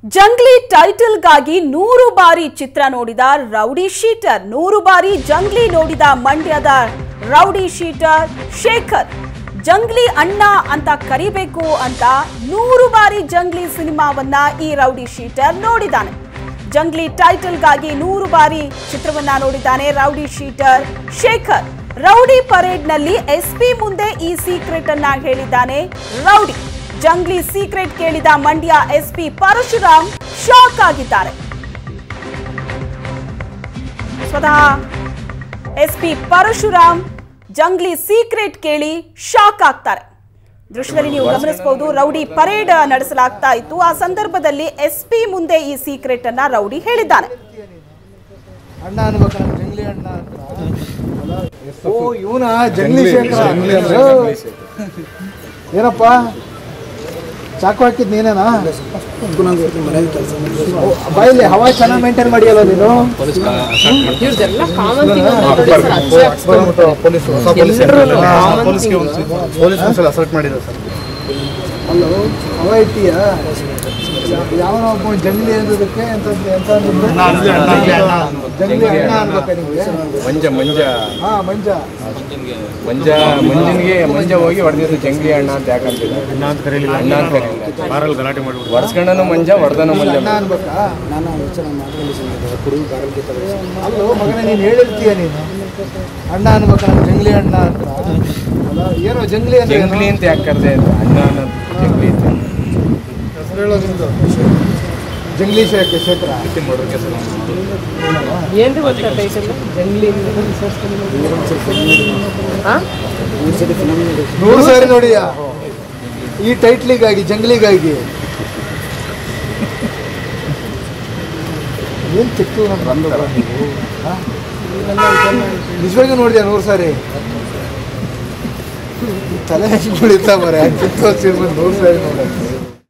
ಜಂಗ್ಲಿ ಟೈಟಲ್ಗಾಗಿ ನೂರು ಬಾರಿ ಚಿತ್ರ ನೋಡಿದ ರೌಡಿ ಶೀಟರ್ ನೂರು ಬಾರಿ ಜಂಗ್ಲಿ ನೋಡಿದ ಮಂಡ್ಯದ ರೌಡಿ ಶೀಟರ್ ಶೇಖರ್ ಜಂಗ್ಲಿ ಅಣ್ಣ ಅಂತ ಕರಿಬೇಕು ಅಂತ ನೂರು ಬಾರಿ ಜಂಗ್ಲಿ ಸಿನಿಮಾವನ್ನ ಈ ರೌಡಿ ಶೀಟರ್ ನೋಡಿದ್ದಾನೆ ಜಂಗ್ಲಿ ಟೈಟಲ್ಗಾಗಿ ನೂರು ಬಾರಿ ಚಿತ್ರವನ್ನ ನೋಡಿದ್ದಾನೆ ರೌಡಿ ಶೀಟರ್ ಶೇಖರ್ ರೌಡಿ ಪರೇಡ್ನಲ್ಲಿ ಎಸ್ಪಿ ಮುಂದೆ ಈ ಸೀಕ್ರೆಟ್ ಅನ್ನ ಹೇಳಿದ್ದಾನೆ ರೌಡಿ ಜಂಗ್ಲಿ ಸೀಕ್ರೆಟ್ ಕೇಳಿದ ಮಂಡ್ಯ ಎಸ್ಪಿ ಪರಶುರಾಮ್ ಶಾಕ್ ಆಗಿದ್ದಾರೆ ಸ್ವತಃ ಎಸ್ಪಿ ಪರಶುರಾಮ್ ಜಂಗ್ಲಿ ಸೀಕ್ರೆಟ್ ಕೇಳಿ ಶಾಕ್ ಆಗ್ತಾರೆ ದೃಶ್ಯದಲ್ಲಿ ನೀವು ಗಮನಿಸಬಹುದು ರೌಡಿ ಪರೇಡ್ ನಡೆಸಲಾಗ್ತಾ ಇತ್ತು ಆ ಸಂದರ್ಭದಲ್ಲಿ ಎಸ್ಪಿ ಮುಂದೆ ಈ ಸೀಕ್ರೆಟ್ ಅನ್ನ ರೌಡಿ ಹೇಳಿದ್ದಾನೆ ಅಣ್ಣ ಅನ್ಬೇಕಣ್ಣ ಜಂಗ್ಲಿ ಅಣ್ಣ ಅಂತ ಓ ಇವನ ಜಂಗ್ಲಿ ಶೇಖರ ಏನಪ್ಪ ಚಾಕು ಹಾಕಿದ್ ನೀನೇನಾ ಓ, ಬಾಯಲ್ಲಿ ಹವಾ ಚೆನ್ನಾಗಿ ಮೇಂಟೈನ್ ಮಾಡಿಯಲ್ಲ ನೀನು ಅಸಲ್ಟ್ ಮಾಡಿದ್ರು ಸರ್ ಅಲ್ಲೋ ಹವಾ ಇಟ್ಟಿಯ ಯಾವನ ಒಬ್ಬ ಜಂಗ್ಲಿ ಅನ್ನೋದಕ್ಕೆ ಎಂತ ಎಂತ ಅಂದಿದ್ದು? ಜಂಗ್ಲಿ ಅಣ್ಣ ಅನ್ಬೇಕ ನಿಮ್ಗೆ ಮಂಜ ಮಂಜ ಹಾ ಮಂಜ ಮಂಜ ಮಂಜನಿಗೆ ಮಂಜ ಹೋಗಿ ಹೊಡೆದಿದ್ದು ಜಂಗ್ಲಿ ಅಣ್ಣ ಅಂತ ಯಾಕಂತಿಲ್ಲ ಅಣ್ಣ ಅಂತ ಕರೀಲಿಲ್ಲ ಅಣ್ಣ ಅಂತ ಕರೀಲಿಲ್ಲ ಬಾರಲ್ಲಿ ಗಲಾಟೆ ಮಾಡಿ ವರ್ಷಗಂಡನು ಮಂಜ ಹೊಡೆದನು ಮಂಜ ಅಣ್ಣ ಅನ್ಬೇಕಾ ಅಲ್ಲೋ ಮಗನೇ ನೀನು ಹೇಳಿರ್ತೀಯ ನೀನು ಅಣ್ಣ ಅನ್ಬೇಕಣ್ಣ ಜಂಗ್ಲಿ ಅಣ್ಣ ಅಂತ ಅಲ್ಲ ಏನೋ ಜಂಗ್ಲಿ ಅಂದ್ರೆ ಏನು? ಜಂಗ್ಲಿ ಅಂತ ಯಾಕೆ ಕರೆದೆ ಅಂತ ಅಣ್ಣ ಅನ್ನೋದು ಜಂಗ್ಲಿ ಅಂತ ಹೆಸ್ರು ಹೇಳೋದು ನಿಂದು. ಜಂಗ್ಲಿ ಶೇಖ ಕ್ಷೇತ್ರ ಏನ್ರಿ ಗೊತ್ತಾ ಟೈಟಲ್ ಜಂಗ್ಲಿ ನೂರು ಸಾರಿ ನೋಡಿಯ ಈ ಟೈಟ್ಲಿಗಾಗಿ ಜಂಗ್ಲಿಗಾಗಿ ಏನ್ ಚಿಕ್ಕ ನಿಜವಾಗಿ ನೋಡಿದ್ಯಾ ನೂರು ಸಾರಿ ತಲೆ ಹೆಂಗ್ ಕುಳಿತಾ ಬರ ಚಿಕ್ಕ ನೂರು ಸಾರಿ ನೋಡ